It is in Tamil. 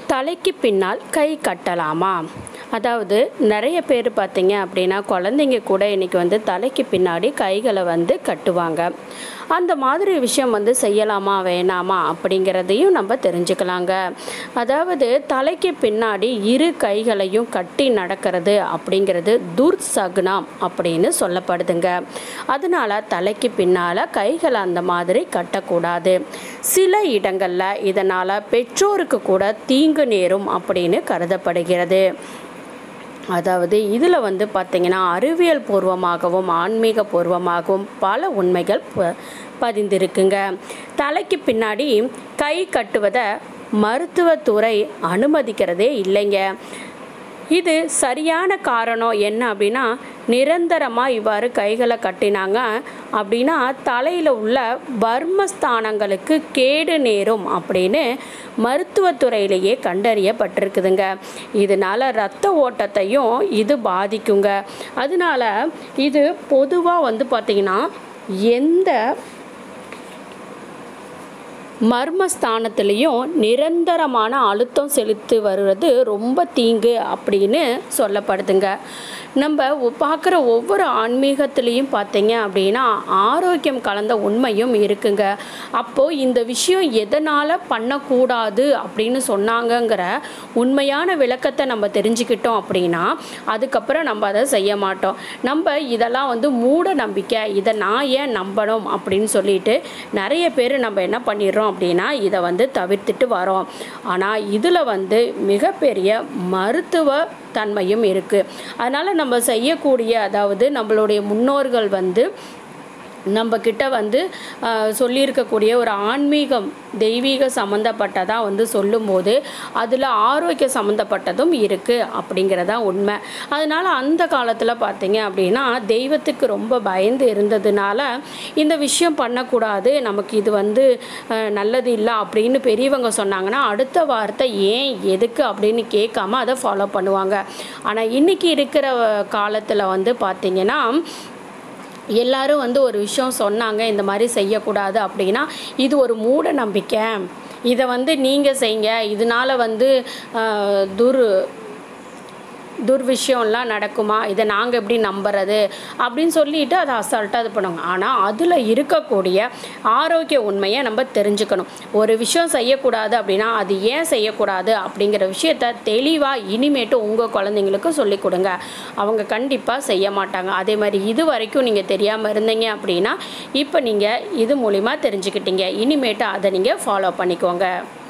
தலைக்கு பின்னால் கை கட்டலாமா அதாவது நிறைய பேர் பார்த்தீங்க அப்படின்னா குழந்தைங்க கூட இன்னைக்கு வந்து தலைக்கு பின்னாடி கைகளை வந்து கட்டுவாங்க அந்த மாதிரி விஷயம் வந்து செய்யலாமா வேணாமா அப்படிங்கிறதையும் நம்ம தெரிஞ்சுக்கலாங்க அதாவது தலைக்கு பின்னாடி இரு கைகளையும் கட்டி நடக்கிறது அப்படிங்கிறது துர்சகுனம் அப்படின்னு சொல்லப்படுதுங்க அதனால தலைக்கு பின்னால் கைகளை அந்த மாதிரி கட்டக்கூடாது சில இடங்களில் இதனால் பெற்றோருக்கு கூட தீங்கு நேரும் அப்படின்னு கருதப்படுகிறது அதாவது இதில் வந்து பார்த்திங்கன்னா அறிவியல் பூர்வமாகவும் ஆன்மீக பூர்வமாகவும் பல உண்மைகள் ப பதிந்திருக்குங்க தலைக்கு பின்னாடி கை கட்டுவதை மருத்துவத்துறை அனுமதிக்கிறதே இல்லைங்க இது சரியான காரணம் என்ன அப்படின்னா நிரந்தரமாக இவ்வாறு கைகளை கட்டினாங்க அப்படின்னா தலையில் உள்ள வர்மஸ்தானங்களுக்கு கேடு நேரும் அப்படின்னு மருத்துவத்துறையிலேயே கண்டறியப்பட்டிருக்குதுங்க இதனால் ரத்த ஓட்டத்தையும் இது பாதிக்குங்க அதனால இது பொதுவாக வந்து பார்த்திங்கன்னா எந்த மர்மஸ்தானத்துலேயும் நிரந்தரமான அழுத்தம் செலுத்தி வருவது ரொம்ப தீங்கு அப்படின்னு சொல்லப்படுதுங்க நம்ம பார்க்குற ஒவ்வொரு ஆன்மீகத்துலேயும் பார்த்தீங்க அப்படின்னா ஆரோக்கியம் கலந்த உண்மையும் இருக்குங்க அப்போது இந்த விஷயம் எதனால் பண்ணக்கூடாது அப்படின்னு சொன்னாங்கங்கிற உண்மையான விளக்கத்தை நம்ம தெரிஞ்சுக்கிட்டோம் அப்படின்னா அதுக்கப்புறம் நம்ம அதை செய்ய மாட்டோம் நம்ம இதெல்லாம் வந்து மூட நம்பிக்கை இதை நான் ஏன் நம்பணும் அப்படின்னு சொல்லிட்டு நிறைய பேர் நம்ம என்ன பண்ணிடுறோம் அப்படின்னா இதை வந்து தவிர்த்துட்டு வரோம் ஆனால் இதில் வந்து மிகப்பெரிய மருத்துவ தன்மையும் இருக்குது அதனால் நம்ம செய்யக்கூடிய அதாவது நம்மளுடைய முன்னோர்கள் வந்து நம்ம கிட்ட வந்து ஆஹ், சொல்லியிருக்கக்கூடிய ஒரு ஆன்மீகம் தெய்வீக சம்மந்தப்பட்டதாக வந்து சொல்லும்போது அதில் ஆரோக்கிய சம்மந்தப்பட்டதும் இருக்குது அப்படிங்கிறதா உண்மை அதனால் அந்த காலத்தில் பார்த்தீங்க அப்படின்னா தெய்வத்துக்கு ரொம்ப பயந்து இருந்ததுனால இந்த விஷயம் பண்ணக்கூடாது நமக்கு இது வந்து ஆஹ், நல்லது இல்லை அப்படின்னு பெரியவங்க சொன்னாங்கன்னா அடுத்த வார்த்தை ஏன் எதுக்கு அப்படின்னு கேட்காம அதை ஃபாலோ பண்ணுவாங்க ஆனால் இன்றைக்கி இருக்கிற காலத்தில் வந்து பார்த்திங்கன்னா எல்லாரும் வந்து ஒரு விஷயம் சொன்னாங்க இந்த மாதிரி செய்யக்கூடாது அப்படின்னா இது ஒரு மூட நம்பிக்கை இதை வந்து நீங்கள் செய்யுங்க இதனால் வந்து ஆஹ், துர் துர்விஷயம்லாம் நடக்குமா இதை நாங்கள் எப்படி நம்புறது அப்படின்னு சொல்லிட்டு அதை அசால்ட்டாக இது பண்ணுவாங்க ஆனால் அதில் இருக்கக்கூடிய ஆரோக்கிய உண்மையை நம்ம தெரிஞ்சுக்கணும் ஒரு விஷயம் செய்யக்கூடாது அப்படின்னா அது ஏன் செய்யக்கூடாது அப்படிங்கிற விஷயத்த தெளிவாக இனிமேட்டு உங்கள் குழந்தைங்களுக்கு சொல்லிக் கொடுங்க அவங்க கண்டிப்பாக செய்ய மாட்டாங்க அதே மாதிரி இது வரைக்கும் நீங்கள் தெரியாமல் இருந்தீங்க அப்படின்னா இப்போ நீங்கள் இது மூலிமா தெரிஞ்சுக்கிட்டீங்க இனிமேட்டு அதை நீங்கள் ஃபாலோ பண்ணிக்கோங்க